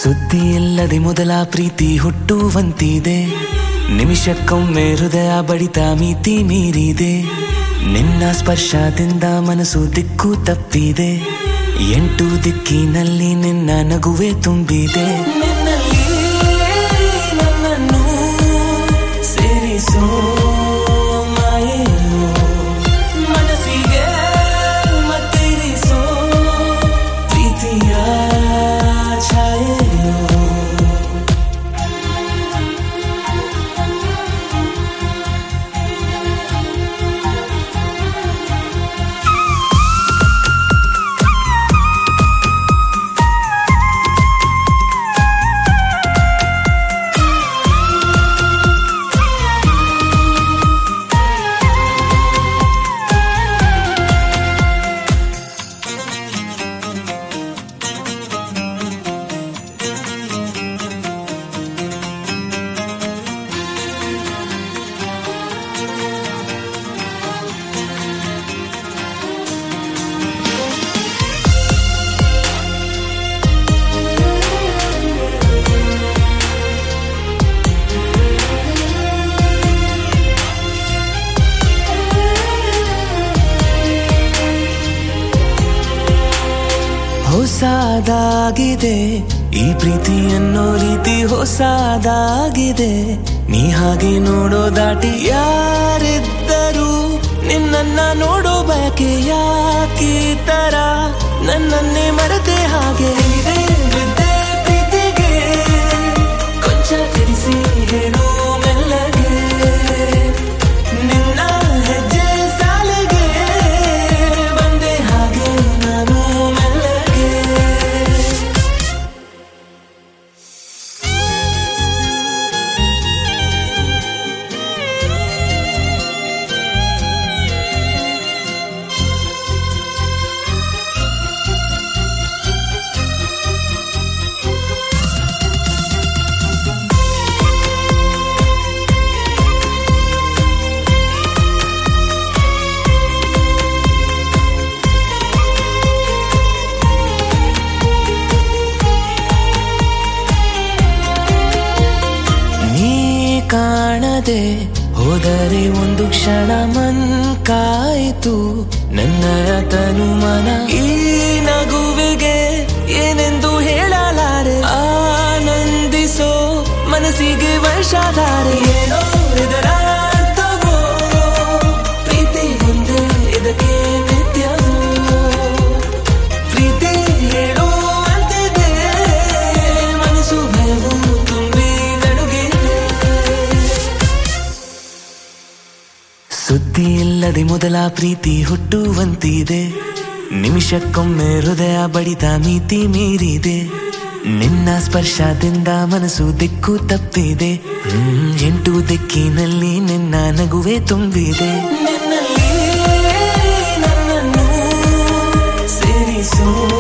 ಸುದ್ದಿ ಇಲ್ಲದೆ ಮೊದಲ ಪ್ರೀತಿ ಹುಟ್ಟುವಂತಿದೆ ನಿಮಿಷಕ್ಕೊಮ್ಮೆ ಹೃದಯ ಬಡಿತ ಮಿತಿ ಮೀರಿದೆ ನಿನ್ನ ಸ್ಪರ್ಶದಿಂದ ಮನಸ್ಸು ದಿಕ್ಕು ತಪ್ಪಿದೆ ಎಂಟು ದಿಕ್ಕಿನಲ್ಲಿ ನಿನ್ನ ನಗುವೆ ತುಂಬಿದೆ ನಿನ್ನಲ್ಲಿ ನನ್ನನ್ನು ಸೇರಿಸೋ ಮಾಯೆಯೋ ಮನಸ್ಸಿಗೆ ಮತ್ತಿರಿಸೋ ಪ್ರೀತಿಯ ಛಾಯೆಯೋ ಹೊಸದಾಗಿದೆ ಈ ಪ್ರೀತಿ ಅನ್ನೋ ರೀತಿ ಹೊಸದಾಗಿದೆ ನೀ ಹಾಗೆ ನೋಡೋ ದಾಟಿ ಯಾರಿದ್ದರು ನಿನ್ನನ್ನ ನೋಡೋ ಬಯಕೆ ಯಾಕೀ ತರ ನನ್ನನ್ನೇ ಮರೆತೆ ಹಾಗೆ ಇದೆ ಬಿದ್ದೆ ಪ್ರೀತಿಗೆ ಕೊಂಚ ತಿಳಿಸಿ ಹೇಳು ಮೆಲ್ಲಗೆ ನಿನ್ನ ಹೆಜ್ಜೆ ಸಾಲಿಗೆ ಬಂದೆ ಹಾಗೆ ನಾನು ಮೆಲ್ಲಗೆ ನೀ ಕಾಣದೆ ಹೋದರೆ ಒಂದು ಕ್ಷಣ ಮನ್ ಕಾಯಿತು ನನ್ನಯ ತನು ಮನ ಈ ನಗುವಿಗೆ ಏನೆಂದು ಹೇಳಲಾರೆ ಆನಂದಿಸೋ ಮನಸ್ಸಿಗೆ ವರ್ಷಾಧಾರೆ ಏನೋ ಇದರ ಅರ್ಥವೋ ಪ್ರೀತಿ ಒಂದೇ ಇದಕ್ಕೆ ನಿತ್ಯವೋ ಪ್ರೀತಿ ಹೇಳುವಂತಿದೆ ಮನಸ್ಸು ಭಯವು ತುಂಬಿ ನಡುಗಿದೆ ಸುದ್ದಿ ಇಲ್ಲದೆ ಮೊದಲ ಪ್ರೀತಿ ಹುಟ್ಟುವಂತಿದೆ ನಿಮಿಷಕ್ಕೊಮ್ಮೆ ಹೃದಯ ಬಡಿತ ಮಿತಿ ಮೀರಿದೆ ನಿನ್ನ ಸ್ಪರ್ಶದಿಂದ ಮನಸ್ಸು ದಿಕ್ಕು ತಪ್ಪಿದೆ ಹ್ಮ್, ಎಂಟು ದಿಕ್ಕಿನಲ್ಲಿ ನಿನ್ನ ನಗುವೆ ತುಂಬಿದೆ ನಿನ್ನಲ್ಲಿ ನನ್ನನ್ನು ಸೇರಿಸೋ